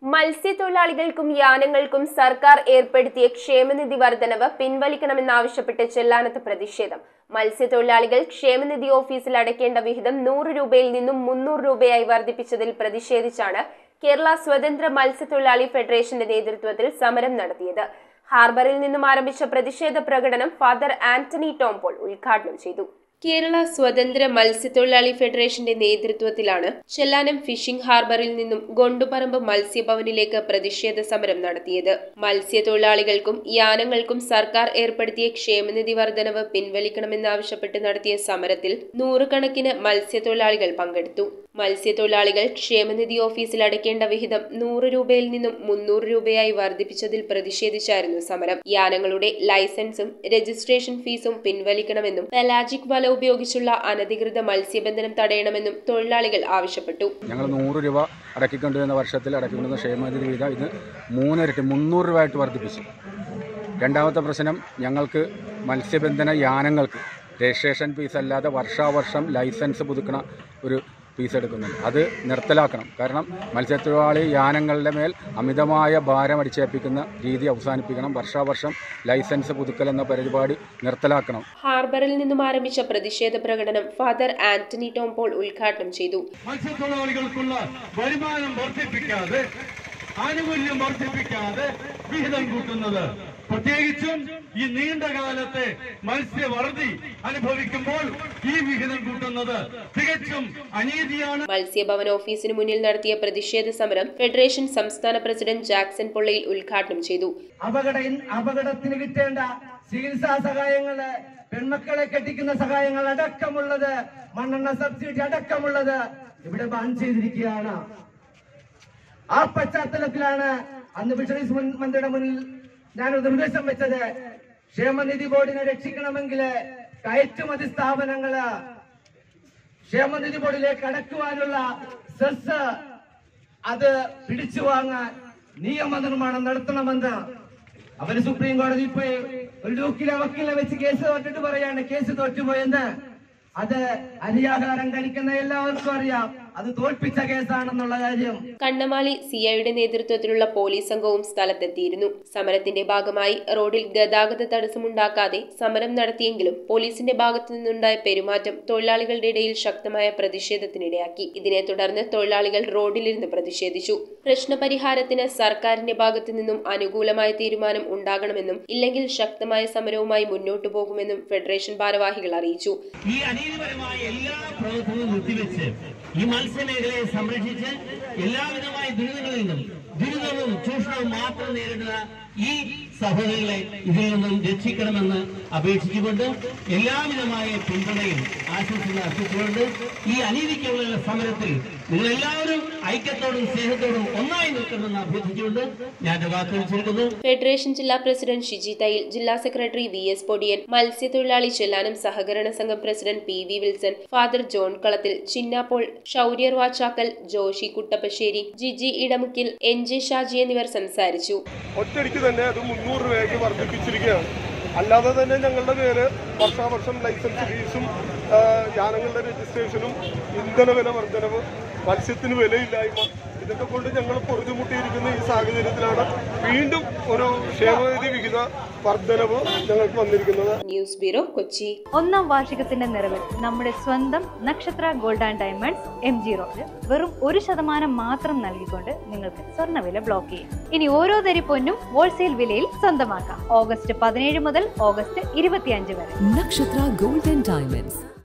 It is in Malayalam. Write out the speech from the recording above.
മത്സ്യത്തൊഴിലാളികൾക്കും യാനങ്ങൾക്കും സർക്കാർ ഏർപ്പെടുത്തിയ ക്ഷേമനിധി വർധനവ് പിൻവലിക്കണമെന്നാവശ്യപ്പെട്ട് ചെല്ലാനത്ത് പ്രതിഷേധം മത്സ്യത്തൊഴിലാളികൾ ക്ഷേമനിധി ഓഫീസിൽ അടയ്ക്കേണ്ട വിഹിതം നൂറ് രൂപയിൽ നിന്നും മുന്നൂറ് രൂപയായി വർദ്ധിപ്പിച്ചതിൽ പ്രതിഷേധിച്ചാണ് കേരള സ്വതന്ത്ര മത്സ്യത്തൊഴിലാളി ഫെഡറേഷന്റെ നേതൃത്വത്തിൽ സമരം നടത്തിയത് ഹാർബറിൽ നിന്നും ആരംഭിച്ച പ്രതിഷേധ പ്രകടനം ഫാദർ ആന്റണി ടോംപോൾ ഉദ്ഘാടനം ചെയ്തു കേരള സ്വതന്ത്ര മത്സ്യത്തൊഴിലാളി ഫെഡറേഷന്റെ നേതൃത്വത്തിലാണ് ചെല്ലാനം ഫിഷിംഗ് ഹാർബറിൽ നിന്നും ഗൊണ്ടുപറമ്പ് മത്സ്യഭവനിലേക്ക് പ്രതിഷേധ സമരം നടത്തിയത് മത്സ്യത്തൊഴിലാളികൾക്കും യാനങ്ങൾക്കും സർക്കാർ ഏർപ്പെടുത്തിയ ക്ഷേമനിധി വർധനവ് പിൻവലിക്കണമെന്നാവശ്യപ്പെട്ട് നടത്തിയ സമരത്തിൽ നൂറുകണക്കിന് മത്സ്യത്തൊഴിലാളികൾ പങ്കെടുത്തു മത്സ്യത്തൊഴിലാളികൾ ക്ഷേമനിധി ഓഫീസിൽ അടയ്ക്കേണ്ട വിഹിതം നൂറ് രൂപയിൽ നിന്നും മുന്നൂറ് രൂപയായി വർദ്ധിപ്പിച്ചതിൽ പ്രതിഷേധിച്ചായിരുന്നു സമരം യാനങ്ങളുടെ ലൈസൻസും രജിസ്ട്രേഷൻ ഫീസും പിൻവലിക്കണമെന്നും പെലാജിക് വല ഉപയോഗിച്ചുള്ള അനധികൃത മത്സ്യബന്ധനം തടയണമെന്നും തൊഴിലാളികൾ ആവശ്യപ്പെട്ടു ഞങ്ങൾ നൂറ് രൂപ അടക്കിക്കൊണ്ടിരുന്ന വർഷത്തിൽ അടക്കിക്കൊണ്ടിരുന്ന ക്ഷേമനിധി വീതം ഇത് മൂന്നിരട്ടി മുന്നൂറ് രൂപയായിട്ട് വർദ്ധിപ്പിച്ചു രണ്ടാമത്തെ പ്രശ്നം ഞങ്ങൾക്ക് മത്സ്യബന്ധന യാനങ്ങൾക്ക് രജിസ്ട്രേഷൻ ഫീസ് അല്ലാതെ വർഷാവർഷം ലൈസൻസ് പുതുക്കണ ഒരു ഫീസ് എടുക്കുന്നുണ്ട് അത് നിർത്തലാക്കണം കാരണം മത്സ്യത്തൊഴിലാളി യാനങ്ങളുടെ മേൽ അമിതമായ ഭാരം അടിച്ചേൽപ്പിക്കുന്ന രീതി അവസാനിപ്പിക്കണം വർഷാവർഷം ലൈസൻസ് പുതുക്കൽ എന്ന പരിപാടി നിർത്തലാക്കണം ഹാർബറിൽ നിന്നും ആരംഭിച്ച പ്രതിഷേധ പ്രകടനം ഫാദർ ആന്റണി ടോംപോൾ ഉദ്ഘാടനം ചെയ്തു മത്സ്യത്തൊഴിലാളികൾക്കുള്ള വരുമാനം വർദ്ധിപ്പിക്കാതെ ആനുകൂല്യം വർദ്ധിപ്പിക്കാതെ വിഹിതം കൂട്ടുന്നത് പ്രത്യേകിച്ചും ഈ നീണ്ട കാലത്തെ മത്സ്യവറുതി അനുഭവിക്കുമ്പോൾ ഈ വിഹിതം കൂട്ടുന്നത് തികച്ചും അനീതിയാണ് മത്സ്യഭവൻ ഓഫീസിന് മുന്നിൽ നടത്തിയ പ്രതിഷേധ സമരം ഫെഡറേഷൻ സംസ്ഥാന പ്രസിഡന്റ് ജാക്സൺ പൊള്ളയിൽ ഉദ്ഘാടനം ചെയ്തു അപകട അപകടത്തിന് കിട്ടേണ്ട ചികിത്സാ സഹായങ്ങള് പെൺമക്കളെ കെട്ടിക്കുന്ന സഹായങ്ങൾ അടക്കമുള്ളത് മണ്ണെണ്ണ സബ്സിഡി അടക്കമുള്ളത് ഇവിടെ ബാൻ ചെയ്തിരിക്കുകയാണ് ആ പശ്ചാത്തലത്തിലാണ് അന്ന് ഫിഷറീസ് മുൻ- മന്ത്രിയുടെ മുന്നിൽ ഞാനൊരു നിർദ്ദേശം വെച്ചത് ക്ഷേമനിധി ബോർഡിനെ രക്ഷിക്കണമെങ്കിൽ കയറ്റുമതി സ്ഥാപനങ്ങള് ക്ഷേമനിധി ബോർഡിലേക്ക് അടക്കുവാനുള്ള സെസ് അത് പിടിച്ചു വാങ്ങാൻ നിയമനിർമ്മാണം നടത്തണമെന്ന് അവര് സുപ്രീം കോടതിയിൽ പോയി ഒരു ലൂക്കിലെ വക്കീലെ വെച്ച് കേസ് തോറ്റിട്ട് പറയാണ് കേസ് തോറ്റുപോയെന്ന് അത് അരിയാഹാരം കഴിക്കുന്ന എല്ലാവർക്കും അറിയാം അത് തോൽപ്പിച്ച കേസാണെന്നുള്ള കാര്യം കണ്ണമാലി സിഐയുടെ നേതൃത്വത്തിലുള്ള പോലീസ് സംഘവും സ്ഥലത്തെത്തിയിരുന്നു സമരത്തിന്റെ ഭാഗമായി റോഡിൽ ഗതാഗത തടസ്സമുണ്ടാക്കാതെ സമരം നടത്തിയെങ്കിലും പോലീസിന്റെ ഭാഗത്തു നിന്നുണ്ടായ പെരുമാറ്റം തൊഴിലാളികളുടെ ഇടയിൽ ശക്തമായ പ്രതിഷേധത്തിനിടയാക്കി ഇതിനെ തുടർന്ന് തൊഴിലാളികൾ റോഡിലിരുന്ന് പ്രതിഷേധിച്ചു പ്രശ്നപരിഹാരത്തിന് സർക്കാരിന്റെ ഭാഗത്തു നിന്നും അനുകൂലമായ തീരുമാനം ഉണ്ടാകണമെന്നും ഇല്ലെങ്കിൽ ശക്തമായ സമരവുമായി മുന്നോട്ടു പോകുമെന്നും ഫെഡറേഷൻ ഭാരവാഹികൾ അറിയിച്ചു ഈ അനീതിപരമായ എല്ലാ പ്രവർത്തനവും നിർത്തിവെച്ച് ഈ മത്സ്യമേഖലയെ സംരക്ഷിച്ച് എല്ലാവിധമായ ദുരിതങ്ങളിൽ നിന്നും ദുരിതവും ചൂഷണവും മാത്രം നേരിടുന്ന ഈ സഹോദരങ്ങളെ ഇതിൽ നിന്നും രക്ഷിക്കണമെന്ന് അപേക്ഷിച്ചുകൊണ്ട് എല്ലാവിധമായ പിന്തുണയും ആശംസകൾ അർപ്പിച്ചുകൊണ്ട് ഈ അനീതിക്കുള്ള സമരത്തിൽ നിങ്ങൾ എല്ലാവരും ഐക്യത്തോടും സ്നേഹത്തോടും ഒന്നായി നിൽക്കണമെന്ന് അഭ്യർത്ഥിച്ചുകൊണ്ട് ഞാൻ എന്റെ വാക്കുകൾ ചുരുക്കുന്നു ഫെഡറേഷൻ ജില്ലാ പ്രസിഡന്റ് ഷിജി തയ്യിൽ ജില്ലാ സെക്രട്ടറി വി എസ് പൊടിയൻ മത്സ്യത്തൊഴിലാളി ചെല്ലാനം സഹകരണ സംഘം president P V Wilson father John Kalathil ചിന്നാപ്പോൾ ഷൌര്യർ വാച്ചാക്കൽ ജോഷി കുട്ടപ്പശ്ശേരി ജിജി ഇടമുക്കിൽ എൻ ജെ ഷാജി എന്നിവർ സംസാരിച്ചു ഒറ്റയടിക്ക് തന്നെ അത് മുന്നൂറ് രൂപയ്ക്ക് വർദ്ധിപ്പിച്ചിരിക്കുകയാണ് അല്ലാതെ തന്നെ ഞങ്ങളുടെ പേര് വർഷാവർഷം ലൈസൻസ് ഫീസും ആ, യാനങ്ങളുടെ രജിസ്ട്രേഷനും ഇന്ധന വില വർധനവ് മത്സ്യത്തിന് വിലയില്ലായ്മ ഇതൊക്കെ കൊണ്ട് ഞങ്ങൾ പൊറുതിമുട്ടിയിരിക്കുന്ന ഈ സാഹചര്യത്തിലാണ് വീണ്ടും ഒരു ക്ഷേമനിധി വിഹിത വർധനവ് ഞങ്ങൾക്ക് വന്നിരിക്കുന്നത് ന്യൂസ് ബ്യൂറോ കൊച്ചി ഒന്നാം വാർഷികത്തിന്റെ നിറവിൽ നമ്മുടെ സ്വന്തം Nakshatra gold and diamonds M G road വെറും ഒരു ശതമാനം മാത്രം നൽകിക്കൊണ്ട് നിങ്ങൾക്ക് സ്വർണ്ണവില ബ്ലോക്ക് ചെയ്യാം ഇനി ഓരോ തരി പൊന്നും ഹോൾസെയിൽ വിലയിൽ സ്വന്തമാക്കാം ഓഗസ്റ്റ് പതിനേഴ് മുതൽ ഓഗസ്റ്റ് ഇരുപത്തിയഞ്ച് വരെ Nakshatra Gold and Diamonds,